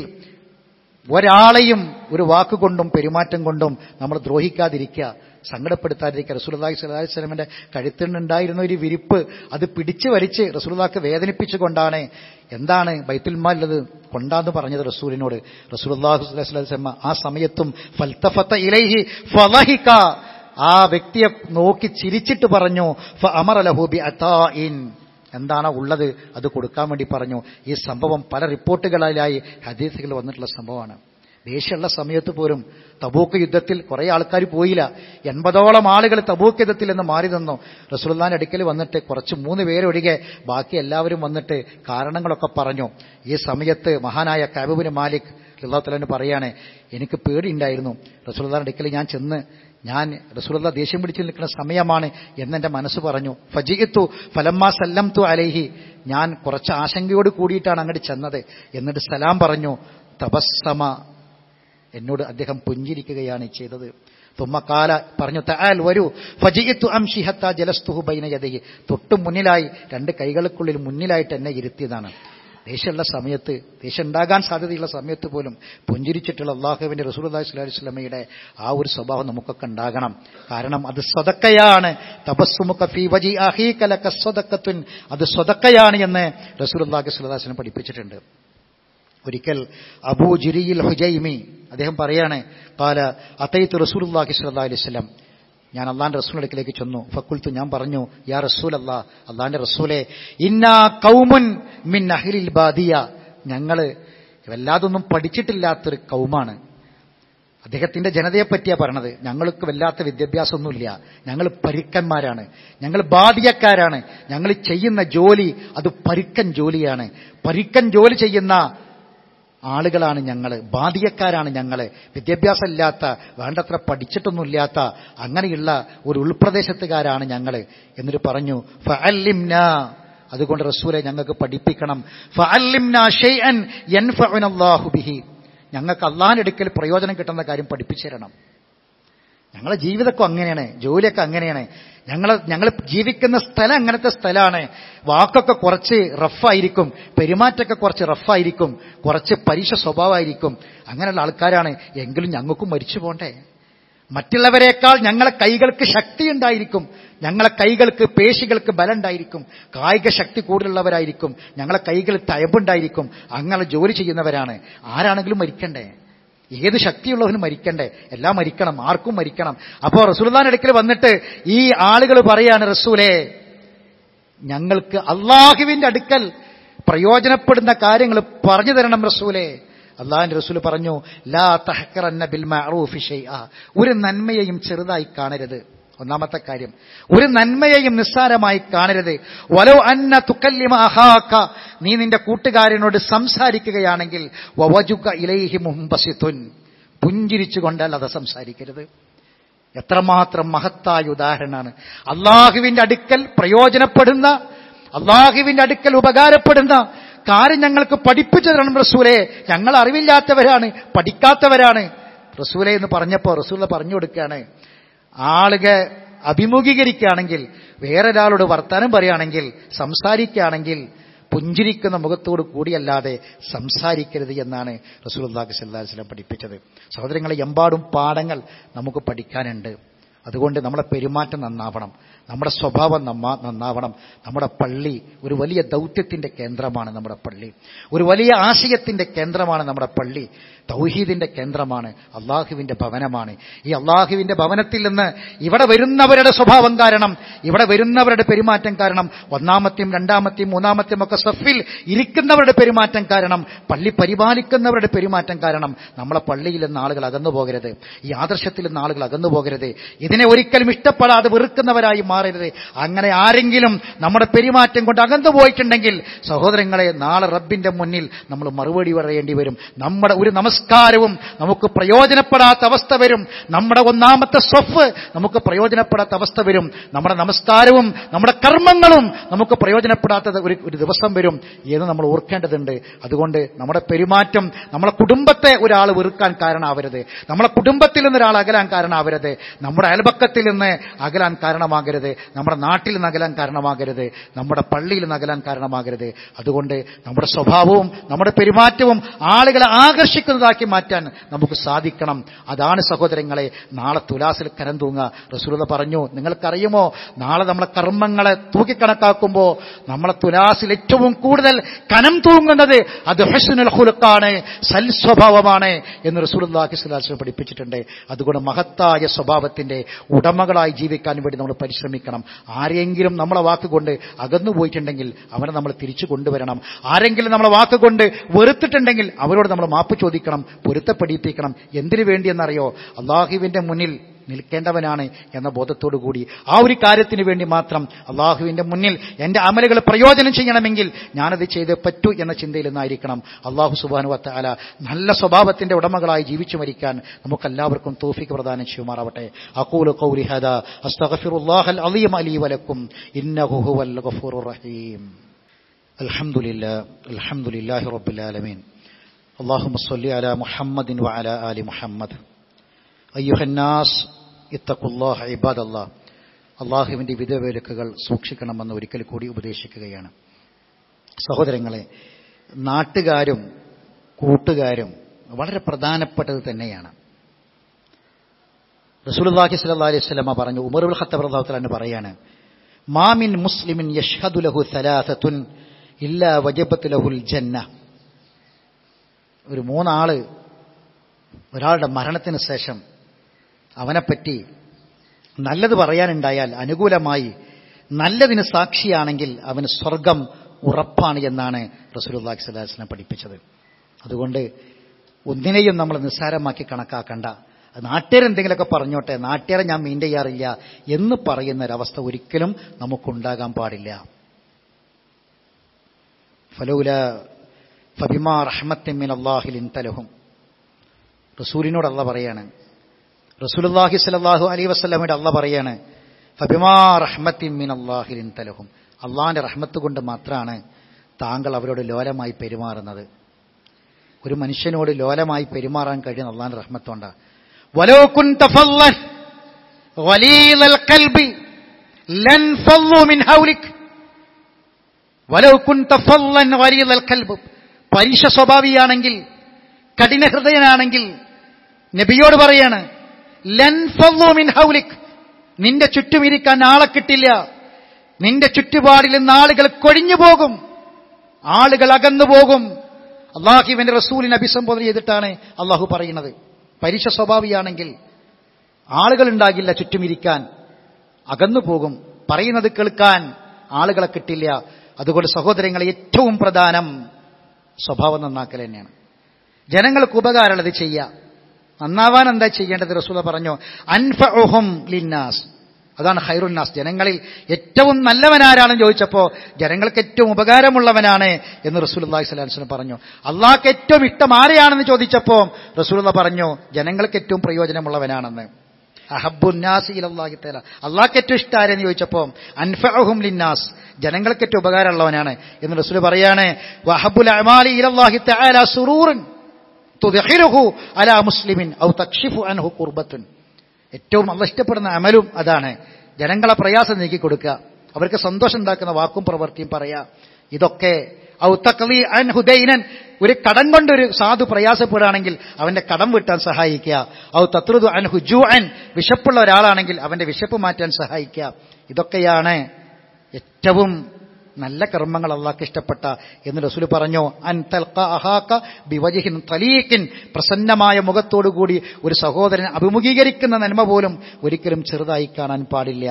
ഒരാളെയും ഒരു വാക്കുകൊണ്ടും പെരുമാറ്റം കൊണ്ടും നമ്മൾ ദ്രോഹിക്കാതിരിക്കുക സങ്കടപ്പെടുത്താതിരിക്കുക റസൂലുള്ളാഹി സ്വല്ലല്ലാഹി അലൈഹി വസല്ലമയുടെ കഴുത്തിനുണ്ടായിരുന്ന ഒരു വിരിപ്പ് അത് പിടിച്ചു വലിച്ച് റസൂലുള്ളാഹിക്ക് വേദനിപ്പിച്ചുകൊണ്ടാണ് എന്താണ് ബൈത്തുൽമാലുള്ളത് കൊണ്ടാന്ന് പറഞ്ഞത് റസൂലിനോട് റസൂലുള്ളാഹി സ്വല്ലല്ലാഹി അലൈഹി വസല്ലമ ആ സമയത്തും ഫൽതഫത ഇലൈഹി ഫളഹിക ആ വ്യക്തിയെ നോക്കി ചിരിച്ചിട്ട് പറഞ്ഞു ഫ അമറ ലഹു ബി അതാഇൻ എന്താണോ ഉള്ളത് അത് കൊടുക്കാൻ വേണ്ടി പറഞ്ഞു ഈ സംഭവം പല റിപ്പോർട്ടുകളിലായി ഹദീസുകൾ വന്നിട്ടുള്ള സംഭവമാണ് ദേഷ്യമുള്ള സമയത്ത് പോലും തബൂക്ക് യുദ്ധത്തിൽ കുറേ ആൾക്കാർ പോയില്ല എൺപതോളം ആളുകൾ തബൂക്ക് യുദ്ധത്തിൽ നിന്ന് മാറി നിന്നു റസൂൽദാൻ അടുക്കൽ വന്നിട്ട് കുറച്ച് മൂന്ന് പേരൊഴികെ ബാക്കി എല്ലാവരും വന്നിട്ട് കാരണങ്ങളൊക്കെ പറഞ്ഞു ഈ സമയത്ത് മഹാനായ കാബുബിന് മാലിക് അള്ളാഹുത്തലാന് പറയാണ് എനിക്ക് പേടിയുണ്ടായിരുന്നു റസൂൽദാൻ അടുക്കൽ ഞാൻ ചെന്ന് ഞാൻ റസൂലുള്ള ദേഷ്യം പിടിച്ച് നിൽക്കുന്ന സമയമാണ് എന്നെൻ്റെ മനസ്സ് പറഞ്ഞു ഫജിയത്തു ഫലമ്മ സല്ലം തു അലൈഹി ഞാൻ കുറച്ച് ആശങ്കയോട് കൂടിയിട്ടാണ് അങ്ങോട്ട് ചെന്നത് എന്നിട്ട് സലാം പറഞ്ഞു തപസ്സമ എന്നോട് അദ്ദേഹം പുഞ്ചിരിക്കുകയാണ് ചെയ്തത് തുമ്മക്കാല പറഞ്ഞു തആൽ വരൂ ഫജിയത്തു അംഷിഹത്ത ജലസ്തുഹു ബൈന യദൈഹി തൊട്ടു മുന്നിലായി രണ്ട് കൈകൾക്കുള്ളിൽ മുന്നിലായിട്ട് എന്നെ ഇരുത്തിയതാണ് ദേഷ്യമുള്ള സമയത്ത് ദേഷ്യം ഉണ്ടാകാൻ സാധ്യതയുള്ള സമയത്ത് പോലും പുഞ്ചിരിച്ചിട്ടുള്ള അള്ളാഹുവിന്റെ റസൂലുള്ളാഹി സ്വല്ലല്ലാഹി അലൈഹി വസല്ലമയുടെ ആ ഒരു സ്വഭാവം നമുക്കൊക്കെ ഉണ്ടാകണം കാരണം അത് സ്വതക്കയാണ് തപസ്സുമുക ഫീ വജി അഹീക ലക സ്വതക്കത്തുൻ അത് സ്വതക്കയാണ് എന്ന് റസൂലുള്ളാഹി സ്വല്ലല്ലാഹി അലൈഹി വസല്ലം പഠിപ്പിച്ചിട്ടുണ്ട് ഒരിക്കൽ അബൂ ജിരിയിൽ ഹുജൈമി അദ്ദേഹം പറയാണ് കാല അത്തൈത്ത് റസൂലുള്ളാഹി സ്വല്ലല്ലാഹി അലൈഹി വസല്ലം ഞാൻ അള്ളാന്റെ റസൂലിന്റെ അടുക്കിലേക്ക് ചെന്നു ഫക്കുൽത്തു ഞാൻ പറഞ്ഞു യാ റസൂൽ അല്ലാ അള്ളാന്റെ റസൂലെ ഇന്നാ കൗമുൻ മിൻ അഹ്ലിൽ ബാദിയ ഞങ്ങള് വല്ലാതൊന്നും പഠിച്ചിട്ടില്ലാത്തൊരു കൗമാണ് അദ്ദേഹത്തിന്റെ ജനതയെ പറ്റിയാ പറഞ്ഞത് ഞങ്ങൾക്ക് വല്ലാത്ത വിദ്യാഭ്യാസമൊന്നുമില്ല ഞങ്ങൾ പരുക്കന്മാരാണ് ഞങ്ങൾ ബാധിയക്കാരാണ് ഞങ്ങൾ ചെയ്യുന്ന ജോലി അത് പരുക്കൻ ജോലിയാണ് പരുക്കൻ ജോലി ചെയ്യുന്ന ആളുകളാണ് ഞങ്ങൾ ബാധിയക്കാരാണ് ഞങ്ങൾ വിദ്യാഭ്യാസം ഇല്ലാത്ത വേണ്ടത്ര പഠിച്ചിട്ടൊന്നുമില്ലാത്ത അങ്ങനെയുള്ള ഒരു ഉൾപ്രദേശത്തുകാരാണ് ഞങ്ങൾ എന്നിട്ട് പറഞ്ഞു ഫഅല്ലിംന അതുകൊണ്ട് റസൂലെ ഞങ്ങൾക്ക് പഠിപ്പിക്കണം ഫഅല്ലിംന ഷൈഅൻ യൻഫഉനല്ലാഹു ബിഹി ഞങ്ങൾക്ക് അള്ളാഹിന്റെ അടുക്കൽ പ്രയോജനം കിട്ടുന്ന കാര്യം പഠിപ്പിച്ചു തരണം ഞങ്ങളെ ജീവിതമൊക്കെ അങ്ങനെയാണ് ജോലിയൊക്കെ അങ്ങനെയാണ് ഞങ്ങൾ ഞങ്ങൾ ജീവിക്കുന്ന സ്ഥലം അങ്ങനത്തെ സ്ഥലമാണ് വാക്കൊക്കെ കുറച്ച് റഫായിരിക്കും പെരുമാറ്റമൊക്കെ കുറച്ച് റഫായിരിക്കും കുറച്ച് പരീക്ഷ സ്വഭാവമായിരിക്കും അങ്ങനെയുള്ള ആൾക്കാരാണ് എങ്കിലും ഞങ്ങൾക്കും മരിച്ചു പോണ്ടേ മറ്റുള്ളവരെക്കാൾ ഞങ്ങളെ കൈകൾക്ക് ശക്തി ഉണ്ടായിരിക്കും ഞങ്ങളെ കൈകൾക്ക് പേശികൾക്ക് ബലം ഉണ്ടായിരിക്കും കായിക ശക്തി കൂടുതലുള്ളവരായിരിക്കും ഞങ്ങളെ കൈകൾ തയമ്പുണ്ടായിരിക്കും അങ്ങനെ ജോലി ചെയ്യുന്നവരാണ് ആരാണെങ്കിലും മരിക്കണ്ടേ ഏത് ശക്തിയുള്ളവനും മരിക്കണ്ടേ എല്ലാം മരിക്കണം ആർക്കും മരിക്കണം അപ്പോൾ റസൂൽദാൻ അടുക്കൽ വന്നിട്ട് ഈ ആളുകൾ പറയാണ് റസൂലേ ഞങ്ങൾക്ക് അള്ളാഹുവിന്റെ അടുക്കൽ പ്രയോജനപ്പെടുന്ന കാര്യങ്ങൾ പറഞ്ഞു തരണം റസൂലേ അള്ളാഹിന്റെ റസൂൽ പറഞ്ഞു ലാ തഹക്കറന്ന ബിൽ മഅറൂഫി ഷൈഅ ഒരു നന്മയെയും ചെറുതായി കാണരുത് ഒന്നാമത്തെ കാര്യം ഒരു നന്മയെയും നിസ്സാരമായി കാണരുത് വലോ അന്ന തുക്കല്ലിമ അഹാക്ക നീ നിന്റെ കൂട്ടുകാരനോട് സംസാരിക്കുകയാണെങ്കിൽ വവജുക ഇലൈഹി മുഹമ്പസിത്തുൻ പുഞ്ചിരിച്ചുകൊണ്ടല്ല അത് സംസാരിക്കരുത് എത്രമാത്രം മഹത്തായ ഉദാഹരണമാണ് അള്ളാഹുവിന്റെ അടുക്കൽ പ്രയോജനപ്പെടുന്ന അള്ളാഹുവിന്റെ അടുക്കൽ ഉപകാരപ്പെടുന്ന കാര്യം ഞങ്ങൾക്ക് പഠിപ്പിച്ചു തരണം റസൂലെ ഞങ്ങൾ അറിവില്ലാത്തവരാണ് പഠിക്കാത്തവരാണ് റസൂലെ എന്ന് പറഞ്ഞപ്പോൾ റസൂല പറഞ്ഞു കൊടുക്കുകയാണ് ആളുകൾ അഭിമുഖീകരിക്കുകയാണെങ്കിൽ വേറൊരാളോട് വർത്താനം പറയുകയാണെങ്കിൽ സംസാരിക്കുകയാണെങ്കിൽ പുഞ്ചിരിക്കുന്ന മുഖത്തോട് കൂടിയല്ലാതെ സംസാരിക്കരുത് എന്നാണ് റസൂൽല്ലാഹി സല്ലാഹു വസ്ലം പഠിപ്പിച്ചത് സഹോദരങ്ങളെ എമ്പാടും പാഠങ്ങൾ നമുക്ക് പഠിക്കാനുണ്ട് അതുകൊണ്ട് നമ്മുടെ പെരുമാറ്റം നന്നാവണം നമ്മുടെ സ്വഭാവം നമ്മ നന്നാവണം നമ്മുടെ പള്ളി ഒരു വലിയ ദൗത്യത്തിന്റെ കേന്ദ്രമാണ് നമ്മുടെ പള്ളി ഒരു വലിയ ആശയത്തിന്റെ കേന്ദ്രമാണ് നമ്മുടെ പള്ളി തൗഹീദിന്റെ കേന്ദ്രമാണ് അള്ളാഹുവിന്റെ ഭവനമാണ് ഈ അള്ളാഹുവിന്റെ ഭവനത്തിൽ നിന്ന് ഇവിടെ വരുന്നവരുടെ സ്വഭാവം കാരണം ഇവിടെ വരുന്നവരുടെ പെരുമാറ്റം കാരണം ഒന്നാമത്തെയും രണ്ടാമത്തെയും മൂന്നാമത്തെയും ഒക്കെ സഫിൽ ഇരിക്കുന്നവരുടെ പെരുമാറ്റം കാരണം പള്ളി പരിപാലിക്കുന്നവരുടെ പെരുമാറ്റം കാരണം നമ്മളെ പള്ളിയിൽ നിന്ന് ആളുകൾ അകന്നു പോകരുത് ഈ ആദർശത്തിൽ നിന്ന് ആളുകൾ അകന്നു പോകരുത് ഇതിനെ ഒരിക്കലും ഇഷ്ടപ്പെടാതെ വെറുക്കുന്നവരായി മാറരുത് അങ്ങനെ ആരെങ്കിലും നമ്മുടെ പെരുമാറ്റം കൊണ്ട് അകന്നു പോയിട്ടുണ്ടെങ്കിൽ സഹോദരങ്ങളെ നാളെ റബ്ബിന്റെ മുന്നിൽ നമ്മൾ മറുപടി പറയേണ്ടി വരും നമ്മുടെ ഒരു നമസ്കാരവും നമുക്ക് പ്രയോജനപ്പെടാത്ത അവസ്ഥ വരും നമ്മുടെ ഒന്നാമത്തെ സ്വഫ് നമുക്ക് പ്രയോജനപ്പെടാത്ത അവസ്ഥ വരും നമ്മുടെ നമസ്കാരവും നമ്മുടെ കർമ്മങ്ങളും നമുക്ക് പ്രയോജനപ്പെടാത്ത ഒരു ഒരു ദിവസം വരും എന്ന് നമ്മൾ ഓർക്കേണ്ടതുണ്ട് അതുകൊണ്ട് നമ്മുടെ പെരുമാറ്റം നമ്മളെ കുടുംബത്തെ ഒരാൾ വെറുക്കാൻ കാരണമാവരുത് നമ്മളെ കുടുംബത്തിൽ നിന്ന് ഒരാൾ അകലാൻ കാരണമാവരുത് നമ്മുടെ അയൽപക്കത്തിൽ നിന്ന് അകലാൻ കാരണമാകരുത് നമ്മുടെ നാട്ടിൽ നിന്ന് അകലാൻ കാരണമാകരുത് നമ്മുടെ പള്ളിയിൽ നിന്ന് അകലാൻ കാരണമാകരുത് അതുകൊണ്ട് നമ്മുടെ സ്വഭാവവും നമ്മുടെ പെരുമാറ്റവും ആളുകളെ ആകർഷിക്കുന്നതാക്കി മാറ്റാൻ നമുക്ക് സാധിക്കണം അതാണ് സഹോദരങ്ങളെ നാളെ തുലാസിൽ കരം തൂങ്ങുക റസൂലത പറഞ്ഞു നിങ്ങൾക്കറിയുമോ നാളെ നമ്മളെ കർമ്മങ്ങളെ തൂക്കിക്കണക്കാക്കുമ്പോൾ നമ്മളെ തുലാസിൽ ഏറ്റവും കൂടുതൽ കനം തൂങ്ങുന്നത് അത് ഹസുനുൽ ഹുലുക്കാണ് സൽസ്വഭാവമാണ് എന്ന് റസൂലുള്ളാഹി സ്വല്ലല്ലാഹു അലൈഹി വസല്ലം പഠിപ്പിച്ചിട്ടുണ്ട് അതുകൊണ്ട് മഹത്തായ സ്വഭാവത്തിന്റെ ഉടമകളായി ജീവിക്കാൻ വേണ്ടി നമ്മൾ പരിശ്രമിക്കണം ആരെങ്കിലും നമ്മളെ വാക്കുകൊണ്ട് അകന്നു പോയിട്ടുണ്ടെങ്കിൽ അവനെ നമ്മൾ തിരിച്ചു കൊണ്ടുവരണം ആരെങ്കിലും നമ്മളെ വാക്കുകൊണ്ട് വെറുത്തിട്ടുണ്ടെങ്കിൽ അവരോട് നമ്മൾ മാപ്പ് ചോദിക്കണം പൊരുത്തപ്പെടിപ്പിക്കണം എന്തിനു വേണ്ടിയെന്നറിയോ അള്ളാഹുവിന്റെ മുന്നിൽ നിൽക്കേണ്ടവനാണ് എന്ന ബോധത്തോടു കൂടി ആ ഒരു കാര്യത്തിന് വേണ്ടി മാത്രം അള്ളാഹുവിന്റെ മുന്നിൽ എന്റെ അമലുകൾ പ്രയോജനം ചെയ്യണമെങ്കിൽ ഞാനത് ചെയ്ത് പറ്റൂ എന്ന ചിന്തയിൽ നിന്നായിരിക്കണം അള്ളാഹു സുബാനു വത്താല നല്ല സ്വഭാവത്തിന്റെ ഉടമകളായി ജീവിച്ചു മരിക്കാൻ നമുക്കെല്ലാവർക്കും തോഫിക്ക് പ്രദാനം ചെയ്യുമാറാവട്ടെ അക്കൂല് കൗരി ഹദ അസ്തഗ്ഫിറുല്ലാഹൽ അലീം അലി വലക്കും ഇന്നഹു ഹുവൽ ഗഫൂറുർ റഹീം അൽഹംദുലില്ലാ അൽഹംദുലില്ലാഹി റബ്ബിൽ ആലമീൻ اللهم صل على محمد وعلى آل محمد أيها الناس اتقوا الله عباد الله അള്ളാഹുവിൻ്റെ വിധവേലക്കുകൾ സൂക്ഷിക്കണമെന്ന് ഒരിക്കൽ കൂടി ഉപദേശിക്കുകയാണ് സഹോദരങ്ങളെ നാട്ടുകാരും കൂട്ടുകാരും വളരെ പ്രധാനപ്പെട്ടത് തന്നെയാണ് റസൂലുള്ളാഹി സ്വല്ലല്ലാഹി അലൈഹി വസല്ലമ പറഞ്ഞു ഉമറുൽ ഖത്താബ് റളിയല്ലാഹു അൻഹു പറയാണ് മാമിൻ മുസ്ലിമിൻ യഷ്ഹദു ലഹു സലാസത്തുൻ ഇല്ലാ വജബത്ത് ലഹുൽ ജന്ന ഒരു മൂന്നാള് ഒരാളുടെ മരണത്തിന് ശേഷം അവനെപ്പറ്റി നല്ലത് പറയാനുണ്ടായാൽ അനുകൂലമായി നല്ലതിന് സാക്ഷിയാണെങ്കിൽ അവന് സ്വർഗം ഉറപ്പാണ് എന്നാണ് റസൂലുള്ളാഹി സ്വല്ലല്ലാഹി അലൈഹി വസല്ലം പഠിപ്പിച്ചത് അതുകൊണ്ട് ഒന്നിനെയും നമ്മൾ നിസ്സാരമാക്കി കണക്കാക്കണ്ട നാട്ടുകാരെന്തെങ്കിലുമൊക്കെ പറഞ്ഞോട്ടെ നാട്ടുകാരെ ഞാൻ മീൻ ചെയ്യാറില്ല എന്ന് പറയുന്ന ഒരവസ്ഥ ഒരിക്കലും നമുക്കുണ്ടാകാൻ പാടില്ല ഫലൗല ഫബിമാ റഹ്മത്തിൻ അള്ളാഹിൽ ഇൻതലഹും റസൂലിനോട് അല്ല പറയാണ് റസൂലുല്ലാഹി സ്വല്ലല്ലാഹു അലൈഹി വസല്ലമയുടെ അല്ല പറയാണ് ഫബിമാ റഹ്മത്തിൻ മിൻ അള്ളാഹിൽ ഇൻതലഹും അള്ളാഹിന്റെ റഹ്മത്ത് കൊണ്ട് മാത്രമാണ് താങ്കൾ അവരോട് ലോലമായി പെരുമാറുന്നത് ഒരു മനുഷ്യനോട് ലോലമായി പെരുമാറാൻ കഴിയുന്ന അള്ളാഹിന്റെ റഹ്മത്തുണ്ട് വലോക്കുൻ തഫല്ലൻ വലീലൽ കൽബി ലൻ ഫല്ലു മിൻ ഹൗലിക് വലൗ കുൻത ഫല്ലൻ വലീലൽ കൽബ് പരീക്ഷ സ്വഭാവിയാണെങ്കിൽ കഠിന ഹൃദയനാണെങ്കിൽ നബിയോട് പറയാണ് ലൻ ഫല്ലു മിൻ ഹൗലിക് നിന്റെ ചുറ്റും ഇരിക്കാൻ ആളെ കിട്ടില്ല നിന്റെ ചുറ്റുപാടിൽ നിന്ന് ആളുകൾ കൊഴിഞ്ഞു പോകും ആളുകൾ അകന്നു പോകും അള്ളാഹുവിന്റെ റസൂലിനെ അഭിസംബോധന ചെയ്തിട്ടാണ് അള്ളാഹു പറയുന്നത് പരീക്ഷ സ്വഭാവിയാണെങ്കിൽ ആളുകൾ ഉണ്ടാകില്ല ചുറ്റുമിരിക്കാൻ അകന്നു പോകും പറയുന്നത് കേൾക്കാൻ ആളുകളെ കിട്ടില്ല അതുകൊണ്ട് സഹോദരങ്ങളെ ഏറ്റവും പ്രധാനം സ്വഭാവം നന്നാക്കൽ തന്നെയാണ് ജനങ്ങൾക്ക് ഉപകാരമുള്ളത് ചെയ്യുക നന്നാവാൻ എന്താ ചെയ്യേണ്ടത് റസൂല പറഞ്ഞു അൻഫഉഹും ലിന്നാസ് അതാണ് ഹൈറുന്നാസ് ജനങ്ങളിൽ ഏറ്റവും നല്ലവനാരാണെന്ന് ചോദിച്ചപ്പോൾ ജനങ്ങൾക്ക് ഏറ്റവും ഉപകാരമുള്ളവനാണ് എന്ന് റസൂൽ അള്ളാഹി സ്വലാസ്ലം പറഞ്ഞു അള്ളാഹ്ക്ക് ഏറ്റവും ഇഷ്ടം ആരെയാണെന്ന് ചോദിച്ചപ്പോൾ റസൂലുള്ള പറഞ്ഞു ജനങ്ങൾക്ക് ഏറ്റവും പ്രയോജനമുള്ളവനാണെന്ന് അഹബുന്നാസ് ഇലല്ലാഹി തആല അള്ളാഹ്ക്ക് ഏറ്റവും ഇഷ്ടം ആരെന്ന് ചോദിച്ചപ്പോൾ അൻഫഅഹും ലിന്നാസ് ജനങ്ങൾക്ക് ഏറ്റവും ഉപകാരമുള്ളവനാണ് എന്ന് റസൂൽ പറയാണ് വഹബുൽ അമാലി ഇലല്ലാഹി തആല സുറൂറൻ തുദ്ഖിലുഹു അലാ മുസ്ലിമിൻ ഔ തക്ഷിഫു അൻഹു കുർബത്തുൻ ഏറ്റവും അള്ള ഇഷ്ടപ്പെടുന്ന അമലും അതാണ് ജനങ്ങളെ പ്രയാസം നീക്കി കൊടുക്കുക അവർക്ക് സന്തോഷം ഉണ്ടാക്കുന്ന വാക്കും പ്രവൃത്തിയും പറയാ ഇതൊക്കെ ഔ തഖ്ലി അൻ ഹുദൈനൻ ഒരു കടം കൊണ്ടൊരു സാധു പ്രയാസപ്പെടുകയാണെങ്കിൽ അവന്റെ കടം വീട്ടാൻ സഹായിക്കുക ഔ തത്രുദു അൻ ഹുജു അൻ വിശപ്പുള്ള ഒരാളാണെങ്കിൽ അവന്റെ വിശപ്പ് മാറ്റാൻ സഹായിക്കുക ഇതൊക്കെയാണ് ഏറ്റവും നല്ല കർമ്മങ്ങൾ അള്ളാഹ്ക്ക് ഇഷ്ടപ്പെട്ട എന്ന് റസൂൽ പറഞ്ഞു അൻ തൽഖ അഹാക്ക ബിവജിഹിൻ തലീക്കിൻ പ്രസന്നമായ മുഖത്തോടുകൂടി ഒരു സഹോദരൻ അഭിമുഖീകരിക്കുന്ന നന്മ പോലും ഒരിക്കലും ചെറുതായി കാണാൻ പാടില്ല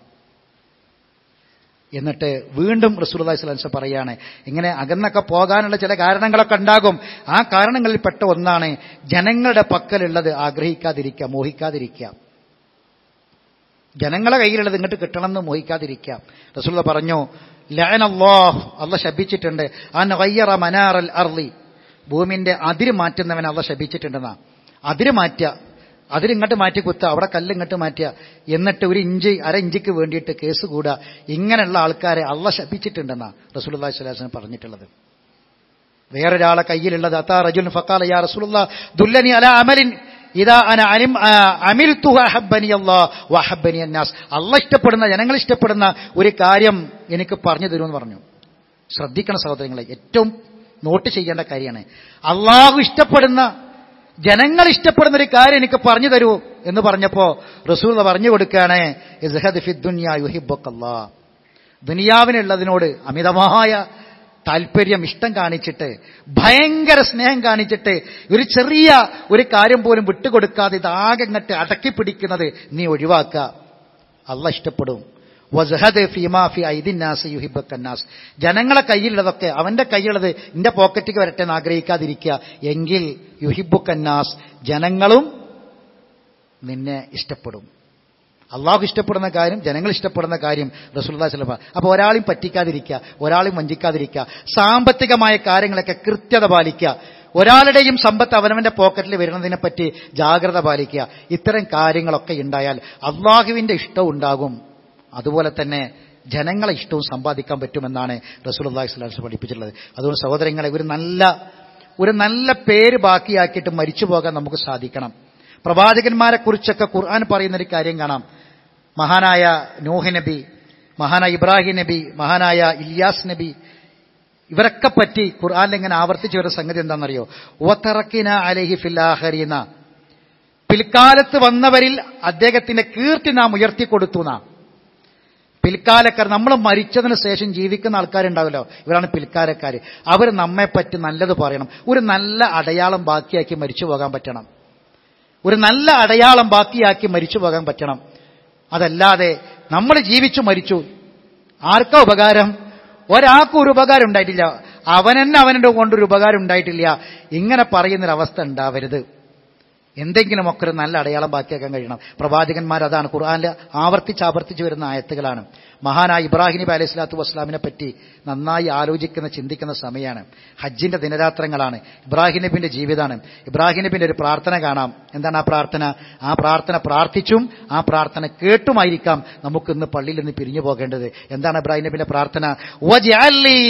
എന്നിട്ട് വീണ്ടും റസൂലി സ്വലാൻസ് പറയാണ് ഇങ്ങനെ അകന്നൊക്കെ പോകാനുള്ള ചില കാരണങ്ങളൊക്കെ ഉണ്ടാകും ആ കാരണങ്ങളിൽ പെട്ട ഒന്നാണ് ജനങ്ങളുടെ പക്കലുള്ളത് ആഗ്രഹിക്കാതിരിക്കുക മോഹിക്കാതിരിക്കുക ജനങ്ങളെ കയ്യിലുള്ളത് ഇങ്ങോട്ട് കിട്ടണമെന്ന് മോഹിക്കാതിരിക്കുക റസൂല പറഞ്ഞു ലഅനല്ലാഹ് അല്ല ശപിച്ചിട്ടുണ്ട് അൻ ഗയ്യറ മനാറൽ അർളി ഭൂമിന്റെ അതിര് മാറ്റുന്നവൻ അല്ല ശപിച്ചിട്ടുണ്ടെന്നാ അതിര് മാറ്റുക അതിരിങ്ങോട്ട് മാറ്റി കുത്തുക അവിടെ കല്ല് ഇങ്ങോട്ട് മാറ്റുക എന്നിട്ട് ഒരു ഇഞ്ച് അര ഇഞ്ചിക്ക് വേണ്ടിയിട്ട് കേസ് കൂടുക ഇങ്ങനെയുള്ള ആൾക്കാരെ അല്ല ശപിച്ചിട്ടുണ്ടെന്നാ റസൂലുള്ളാഹി സ്വല്ലല്ലാഹു അലൈഹി വസല്ലം പറഞ്ഞിട്ടുള്ളത് വേറൊരാളെ കയ്യിലുള്ളത് അതാ റജുൽ ഫക്കാല യാ റസൂലുള്ള ദുല്ലനി അല അമലിൻ ഇതാ അന അനിം അമിൽ അഹബനി അല്ലാ വഹബനി അന്നാസ് അല്ല ഇഷ്ടപ്പെടുന്ന ജനങ്ങൾ ഇഷ്ടപ്പെടുന്ന ഒരു കാര്യം എനിക്ക് പറഞ്ഞു തരുമെന്ന് പറഞ്ഞു ശ്രദ്ധിക്കണം സഹോദരങ്ങളെ ഏറ്റവും നോട്ട് ചെയ്യേണ്ട കാര്യമാണ് അള്ളാഹു ഇഷ്ടപ്പെടുന്ന ജനങ്ങൾ ഇഷ്ടപ്പെടുന്ന ഒരു കാര്യം എനിക്ക് പറഞ്ഞു തരൂ എന്ന് പറഞ്ഞപ്പോ റസൂൽ പറഞ്ഞു കൊടുക്കുകയാണ് ഇസ്ഹദ് ഫി ദുനിയ യുഹിബ്ബക്കല്ലാ ദുനിയാവിനുള്ളതിനോട് അമിതമായ താല്പര്യം ഇഷ്ടം കാണിച്ചിട്ട് ഭയങ്കര സ്നേഹം കാണിച്ചിട്ട് ഒരു ചെറിയ ഒരു കാര്യം പോലും വിട്ടുകൊടുക്കാതെ ഇതാകെ ഇങ്ങട്ട് അടക്കി പിടിക്കുന്നത് നീ ഒഴിവാക്കുക അല്ല ഇഷ്ടപ്പെടും വസ്ഹദ് ഫീമാ ഫി ഐദിന്നാസ് യുഹിബക്കന്നാസ് ജനങ്ങളെ കയ്യിലുള്ളതൊക്കെ അവന്റെ കയ്യിലുള്ളത് എന്റെ പോക്കറ്റിക്ക് വരട്ടെ എന്ന് ആഗ്രഹിക്കാതിരിക്കുക എങ്കിൽ യുഹിബുക്കന്നാസ് ജനങ്ങളും നിന്നെ ഇഷ്ടപ്പെടും അള്ളാഹു ഇഷ്ടപ്പെടുന്ന കാര്യം ജനങ്ങൾ ഇഷ്ടപ്പെടുന്ന കാര്യം റസൂല്ലാ ചിലപ്പ അപ്പോൾ ഒരാളെയും പറ്റിക്കാതിരിക്കുക ഒരാളെയും വഞ്ചിക്കാതിരിക്കുക സാമ്പത്തികമായ കാര്യങ്ങളൊക്കെ കൃത്യത പാലിക്കുക ഒരാളുടെയും സമ്പത്ത് അവനവന്റെ പോക്കറ്റിൽ വരുന്നതിനെ പറ്റി ജാഗ്രത പാലിക്കുക ഇത്തരം കാര്യങ്ങളൊക്കെ ഉണ്ടായാൽ അള്ളാഹുവിന്റെ ഇഷ്ടം ഉണ്ടാകും അതുപോലെ തന്നെ ജനങ്ങളെ ഇഷ്ടവും സമ്പാദിക്കാൻ പറ്റുമെന്നാണ് റസൂൽ അള്ളാഹി സ്വലാസ് പഠിപ്പിച്ചിട്ടുള്ളത് അതുകൊണ്ട് സഹോദരങ്ങളെ ഒരു നല്ല ഒരു നല്ല പേര് ബാക്കിയാക്കിയിട്ട് മരിച്ചു പോകാൻ നമുക്ക് സാധിക്കണം പ്രവാചകന്മാരെ കുറിച്ചൊക്കെ ഖുർആൻ പറയുന്നൊരു കാര്യം കാണാം മഹാനായ നൂഹ് നബി മഹാനായ ഇബ്രാഹിം നബി മഹാനായ ഇല്യാസ് നബി ഇവരൊക്കെ പറ്റി ഖുർആാനിൽ ഇങ്ങനെ ആവർത്തിച്ച ഒരു സംഗതി എന്താണെന്നറിയോ ഓത്തറക്കിന അലഹി ഫില്ലാഹരീന പിൽക്കാലത്ത് വന്നവരിൽ അദ്ദേഹത്തിന്റെ കീർത്തി നാം ഉയർത്തിക്കൊടുത്തു നാം പിൽക്കാലക്കാർ നമ്മൾ മരിച്ചതിന് ശേഷം ജീവിക്കുന്ന ആൾക്കാരുണ്ടാവല്ലോ ഇവരാണ് പിൽക്കാലക്കാർ അവർ നമ്മെ പറ്റി നല്ലത് പറയണം ഒരു നല്ല അടയാളം ബാക്കിയാക്കി മരിച്ചു പോകാൻ പറ്റണം ഒരു നല്ല അടയാളം ബാക്കിയാക്കി മരിച്ചു പോകാൻ പറ്റണം അതല്ലാതെ നമ്മൾ ജീവിച്ചു മരിച്ചു ആർക്കാ ഉപകാരം ഒരാൾക്കും ഒരു ഉപകാരം ഉണ്ടായിട്ടില്ല അവനെന്നെ അവനെ കൊണ്ടൊരു ഉപകാരം ഉണ്ടായിട്ടില്ല ഇങ്ങനെ പറയുന്നൊരവസ്ഥ ഉണ്ടാവരുത് എന്തെങ്കിലുമൊക്കെ ഒരു നല്ല അടയാളം ബാക്കിയാക്കാൻ കഴിയണം പ്രവാചകന്മാർ അതാണ് ഖുർആാനിൽ ആവർത്തിച്ച് ആവർത്തിച്ച് വരുന്ന ആയത്തുകളാണ് മഹാനായ ഇബ്രാഹിം നബി അലൈഹി സ്വലാത്തു വസ്സലാമിനെ പറ്റി നന്നായി ആലോചിക്കുന്ന ചിന്തിക്കുന്ന സമയമാണ് ഹജ്ജിന്റെ ദിനരാത്രങ്ങളാണ് ഇബ്രാഹിം നബിന്റെ ജീവിതമാണ് ഇബ്രാഹിം നബിന്റെ ഒരു പ്രാർത്ഥന കാണാം എന്താണ് ആ പ്രാർത്ഥന ആ പ്രാർത്ഥന പ്രാർത്ഥിച്ചും ആ പ്രാർത്ഥന കേട്ടുമായിരിക്കാം നമുക്ക് ഇന്ന് പള്ളിയിൽ നിന്ന് പിരിഞ്ഞു പോകേണ്ടത് എന്താണ് ഇബ്രാഹിം നബിന്റെ പ്രാർത്ഥന വജഅല്ലി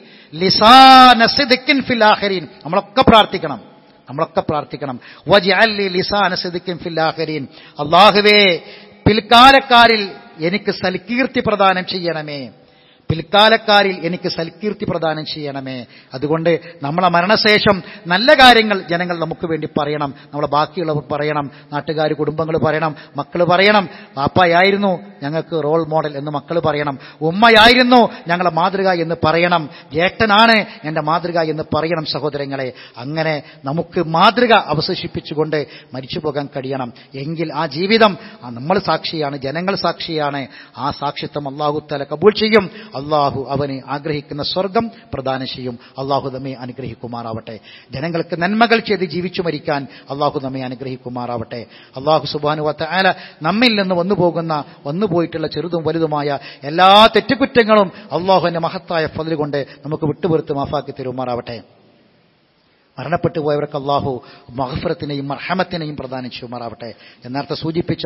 ലിസാന സിദ്ഖിൻ ഫിൽ ആഖിരീൻ നമ്മളൊക്കെ പ്രാർത്ഥിക്കണം നമ്മളൊക്കെ പ്രാർത്ഥിക്കണം വജഅല്ലി ലിസാന സിദ്ഖിൻ ഫിൽ ആഖിരീൻ അല്ലാഹുവേ പിൽക്കാലക്കാരിൽ എനിക്ക് സൽകീർത്തി പ്രദാനം ചെയ്യണമേ പിൽക്കാലക്കാരിൽ എനിക്ക് സൽകീർത്തി പ്രദാനം ചെയ്യണമേ അതുകൊണ്ട് നമ്മളെ മരണശേഷം നല്ല കാര്യങ്ങൾ ജനങ്ങൾ നമുക്ക് വേണ്ടി പറയണം നമ്മളെ ബാക്കിയുള്ളവർ പറയണം നാട്ടുകാർ കുടുംബങ്ങൾ പറയണം മക്കൾ പറയണം പാപ്പയായിരുന്നു ഞങ്ങൾക്ക് റോൾ മോഡൽ എന്ന് മക്കൾ പറയണം ഉമ്മയായിരുന്നു ഞങ്ങളെ മാതൃക എന്ന് പറയണം ജ്യേഷ്ഠനാണ് എൻ്റെ മാതൃക എന്ന് പറയണം സഹോദരങ്ങളെ അങ്ങനെ നമുക്ക് മാതൃക അവശേഷിപ്പിച്ചുകൊണ്ട് മരിച്ചു പോകാൻ കഴിയണം എങ്കിൽ ആ ജീവിതം ആ നമ്മൾ സാക്ഷിയാണ് ജനങ്ങൾ സാക്ഷിയാണ് ആ സാക്ഷിത്വം അള്ളാഹു തല കബൂൾ ചെയ്യും അള്ളാഹു അവന് ആഗ്രഹിക്കുന്ന സ്വർഗം പ്രദാനം ചെയ്യും അള്ളാഹു നമ്മെ അനുഗ്രഹിക്കുമാറാവട്ടെ ജനങ്ങൾക്ക് നന്മകൾ ചെയ്ത് ജീവിച്ചു മരിക്കാൻ അള്ളാഹു നമ്മെ അനുഗ്രഹിക്കുമാറാവട്ടെ അള്ളാഹു സുബാനുവത്ത ആല നമ്മിൽ നിന്ന് വന്നു പോകുന്ന വന്നു പോയിട്ടുള്ള ചെറുതും വലുതുമായ എല്ലാ തെറ്റുകുറ്റങ്ങളും അള്ളാഹുവിന്റെ മഹത്തായ ഫതിൽ കൊണ്ട് നമുക്ക് വിട്ടുപുറത്ത് മാഫാക്കി തരുമാറാവട്ടെ മരണപ്പെട്ടു പോയവർക്ക് അള്ളാഹു മഹഫറത്തിനെയും മർഹമത്തിനെയും പ്രദാനം ചെയ്യുമാറാവട്ടെ എന്നർത്ഥം സൂചിപ്പിച്ച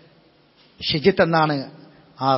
ഷിജിത്ത് എന്നാണ് ആ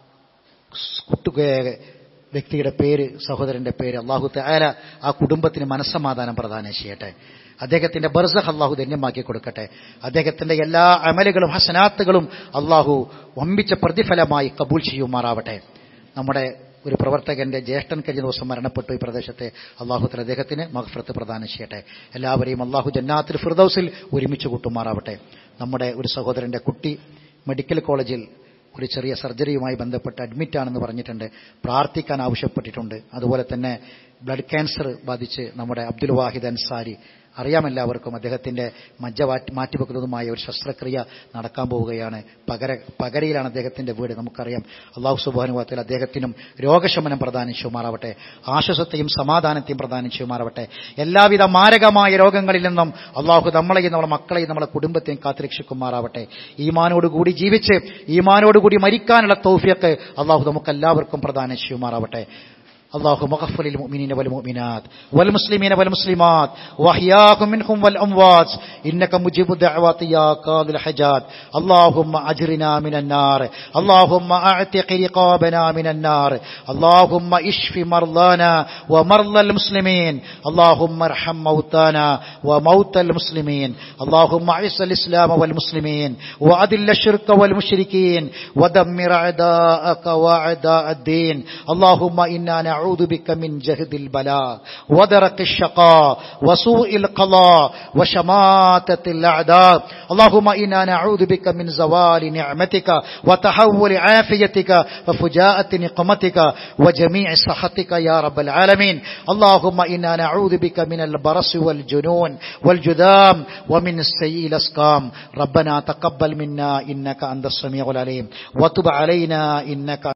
കുട്ടു വ്യക്തിയുടെ പേര് സഹോദരന്റെ പേര് അള്ളാഹു തആല ആ കുടുംബത്തിന് മനസ്സമാധാനം പ്രദാനം ചെയ്യട്ടെ അദ്ദേഹത്തിന്റെ ബർസഖ് അള്ളാഹു ധന്യമാക്കി കൊടുക്കട്ടെ അദ്ദേഹത്തിന്റെ എല്ലാ അമലുകളും ഹസനാത്തുകളും അള്ളാഹു വമ്പിച്ച പ്രതിഫലമായി കബൂൽ ചെയ്യുമാറാവട്ടെ നമ്മുടെ ഒരു പ്രവർത്തകന്റെ ജ്യേഷ്ഠൻ കഴിഞ്ഞ ദിവസം മരണപ്പെട്ടു ഈ പ്രദേശത്തെ അള്ളാഹുത്തല അദ്ദേഹത്തിന് മഹഫ്രത്ത് പ്രദാനം ചെയ്യട്ടെ എല്ലാവരെയും അള്ളാഹു ജന്നാത്തിൽ ഫിർദൌസിൽ ഒരുമിച്ച് കൂട്ടുമാറാവട്ടെ നമ്മുടെ ഒരു സഹോദരന്റെ കുട്ടി മെഡിക്കൽ കോളേജിൽ ഒരു ചെറിയ സർജറിയുമായി ബന്ധപ്പെട്ട് അഡ്മിറ്റാണെന്ന് പറഞ്ഞിട്ടുണ്ട് പ്രാർത്ഥിക്കാൻ ആവശ്യപ്പെട്ടിട്ടുണ്ട് അതുപോലെ തന്നെ ബ്ലഡ് ക്യാൻസർ ബാധിച്ച് നമ്മുടെ അബ്ദുൽ വാഹിദ് അൻസാരി അറിയാം എല്ലാവർക്കും അദ്ദേഹത്തിന്റെ മജ്ജ മാറ്റി മാറ്റിവെക്കുന്നതുമായ ഒരു ശസ്ത്രക്രിയ നടക്കാൻ പോവുകയാണ് പകര പകരയിലാണ് അദ്ദേഹത്തിന്റെ വീട് നമുക്കറിയാം അള്ളാഹു സുബാനുവാത്തിൽ അദ്ദേഹത്തിനും രോഗശമനം പ്രദാനം ചെയ്യുമാറാവട്ടെ ആശ്വാസത്തെയും സമാധാനത്തെയും പ്രദാനം ചെയ്യുമാറാവട്ടെ എല്ലാവിധ മാരകമായ രോഗങ്ങളിൽ നിന്നും അള്ളാഹു നമ്മളെയും നമ്മുടെ മക്കളെയും നമ്മുടെ കുടുംബത്തെയും കാത്തുരക്ഷിക്കുമാറാവട്ടെ ഈമാനോടുകൂടി ജീവിച്ച് ഈമാനോടുകൂടി മരിക്കാനുള്ള തൗഫിയൊക്കെ അള്ളാഹു നമുക്കെല്ലാവർക്കും പ്രദാനം ചെയ്യുമാറാവട്ടെ اللهم اغفر للمؤمنين والمؤمنات والمسلمين والمسلمات واحياكم منهم والاموات انك مجيب الدعوات يا قاضي الحاجات اللهم اجرنا من النار اللهم اعتق رقابنا من النار اللهم اشف مرضانا ومرضى المسلمين اللهم ارحم موتانا وموتى المسلمين اللهم اعز الاسلام والمسلمين واذل الشرك والمشركين ودمر اعداءك واعداء الدين اللهم انا نعوذ نعوذ بك من جهد البلاء ودرك الشقاء وسوء القضاء وشماتة الأعداء اللهم إنا نعوذ بك من زوال نعمتك وتحول عافيتك وفجاءة نقمتك وجميع سخطك يا رب العالمين اللهم إنا نعوذ بك من البرص والجنون والجذام ومن السيء الأسقام ربنا تقبل منا إنك أنت السميع العليم وتب علينا إنك